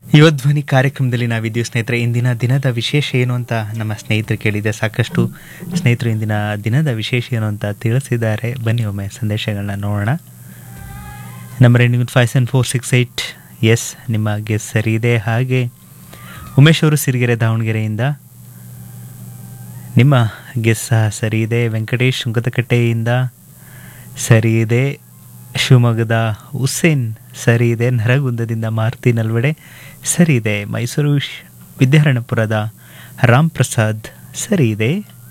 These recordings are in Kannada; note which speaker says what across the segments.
Speaker 1: ಯುವಧ್ವನಿ ಕಾರ್ಯಕ್ರಮದಲ್ಲಿ ನಾವಿದ್ದೀವಿ ಸ್ನೇಹಿತರೆ ಇಂದಿನ ದಿನದ ವಿಶೇಷ ಏನು ಅಂತ ನಮ್ಮ ಸ್ನೇಹಿತರು ಕೇಳಿದೆ ಸಾಕಷ್ಟು ಸ್ನೇಹಿತರು ಇಂದಿನ ದಿನದ ವಿಶೇಷ ಏನು ಅಂತ ತಿಳಿಸಿದ್ದಾರೆ ಬನ್ನಿ ಒಮ್ಮೆ ಸಂದೇಶಗಳನ್ನ ನೋಡೋಣ number ending five seven four six eight yes ನಿಮ್ಮ ಗೆಸ್ ಸರಿ ಇದೆ ಹಾಗೆ ಉಮೇಶ್ ಅವರು ಸಿರಿಗೆರೆ ದಾವಣಗೆರೆಯಿಂದ ನಿಮ್ಮ ಗೆಸ್ ಸಹ ಸರಿ ಇದೆ ವೆಂಕಟೇಶ್ ಶುಂಕದಕಟ್ಟೆಯಿಂದ ಸರಿ ಇದೆ ಶಿವಮೊಗ್ಗದ ಹುಸೇನ್ ಸರಿ ಇದೆ ನರಗುಂದದಿಂದ ಮಾರುತಿ ನಲ್ವಡೆ ಸರಿ ಇದೆ ಮೈಸೂರು ವಿಶ್- ವಿದ್ಯಾರಣ್ಯಪುರದ ರಾಮ್ ಪ್ರಸಾದ್ ಸರಿ ಇದೆ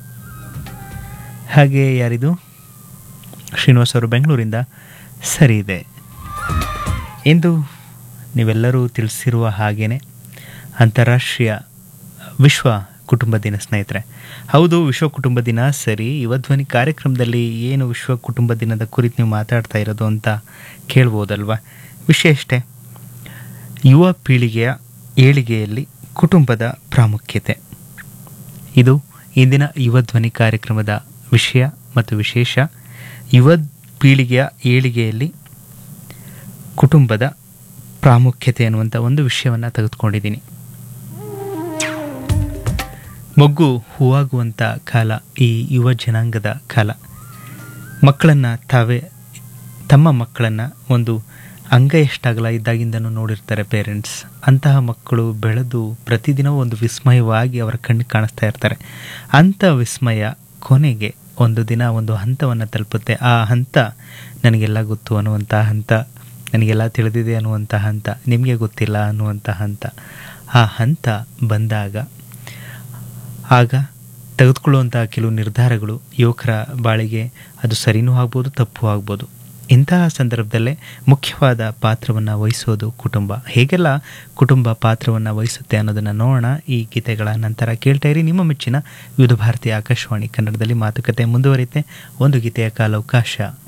Speaker 1: ಹಾಗೆ ಯಾರಿದು ಶ್ರೀನಿವಾಸ್ ಅವರು ಬೆಂಗಳೂರಿಂದ ಸರಿ ಇದೆ ಇಂದು ನೀವೆಲ್ಲರೂ ತಿಳಿಸಿರುವ ಹಾಗೇನೆ ಅಂತಾರಾಷ್ಟ್ರೀಯ ವಿಶ್ವ ಕುಟುಂಬ ದಿನ ಸ್ನೇಹಿತರೆ ಹೌದು ವಿಶ್ವ ಕುಟುಂಬ ದಿನ ಸರಿ ಯುವಧ್ವನಿ ಕಾರ್ಯಕ್ರಮದಲ್ಲಿ ಏನು ವಿಶ್ವ ಕುಟುಂಬ ದಿನದ ಕುರಿತು ನೀವು ಮಾತಾಡ್ತಾ ಇರೋದು ಅಂತ ಕೇಳ್ಬೋದಲ್ವಾ ವಿಷಯ ಇಷ್ಟೇ ಯುವ ಪೀಳಿಗೆಯ ಏಳಿಗೆಯಲ್ಲಿ ಕುಟುಂಬದ ಪ್ರಾಮುಖ್ಯತೆ ಇದು ಇಂದಿನ ಯುವಧ್ವನಿ ಕಾರ್ಯಕ್ರಮದ ವಿಷಯ ಮತ್ತು ವಿಶೇಷ ಯುವ ಪೀಳಿಗೆಯ ಏಳಿಗೆಯಲ್ಲಿ ಕುಟುಂಬದ ಪ್ರಾಮುಖ್ಯತೆ ಅನ್ನುವಂಥ ಒಂದು ವಿಷಯವನ್ನು ತೆಗೆದುಕೊಂಡಿದ್ದೀನಿ ಮೊಗ್ಗು ಹೂವಾಗುವಂಥ ಕಾಲ ಈ ಯುವ ಜನಾಂಗದ ಕಾಲ ಮಕ್ಕಳನ್ನು ತಾವೇ ತಮ್ಮ ಮಕ್ಕಳನ್ನು ಒಂದು ಅಂಗೈಯಷ್ಟಾಗಲ ಇದ್ದಾಗಿಂದನೂ ನೋಡಿರ್ತಾರೆ ಪೇರೆಂಟ್ಸ್ ಅಂತಹ ಮಕ್ಕಳು ಬೆಳೆದು ಪ್ರತಿದಿನವೂ ಒಂದು ವಿಸ್ಮಯವಾಗಿ ಅವರ ಕಣ್ಣಿಗೆ ಕಾಣಿಸ್ತಾ ಇರ್ತಾರೆ ಅಂಥ ವಿಸ್ಮಯ ಕೊನೆಗೆ ಒಂದು ದಿನ ಒಂದು ಹಂತವನ್ನು ತಲುಪುತ್ತೆ ಆ ಹಂತ ನನಗೆಲ್ಲ ಗೊತ್ತು ಅನ್ನುವಂಥ ಹಂತ ನನಗೆಲ್ಲ ತಿಳಿದಿದೆ ಅನ್ನುವಂಥ ಹಂತ ನಿಮಗೆ ಗೊತ್ತಿಲ್ಲ ಅನ್ನುವಂಥ ಹಂತ ಆ ಹಂತ ಬಂದಾಗ ಆಗ ತೆಗೆದುಕೊಳ್ಳುವಂತಹ ಕೆಲವು ನಿರ್ಧಾರಗಳು ಯುವಕರ ಬಾಳಿಗೆ ಅದು ಸರಿನೂ ಆಗ್ಬೋದು ತಪ್ಪು ಆಗ್ಬೋದು ಇಂತಹ ಸಂದರ್ಭದಲ್ಲೇ ಮುಖ್ಯವಾದ ಪಾತ್ರವನ್ನು ವಹಿಸೋದು ಕುಟುಂಬ ಹೇಗೆಲ್ಲ ಕುಟುಂಬ ಪಾತ್ರವನ್ನು ವಹಿಸುತ್ತೆ ಅನ್ನೋದನ್ನು ನೋಡೋಣ ಈ ಗೀತೆಗಳ ನಂತರ ಕೇಳ್ತಾ ಇರಿ ನಿಮ್ಮ ಮೆಚ್ಚಿನ ವಿವಿಧ ಭಾರತೀಯ ಆಕಾಶವಾಣಿ ಕನ್ನಡದಲ್ಲಿ ಮಾತುಕತೆ ಮುಂದುವರಿಯುತ್ತೆ ಒಂದು ಗೀತೆಯ ಕಾಲಾವಕಾಶ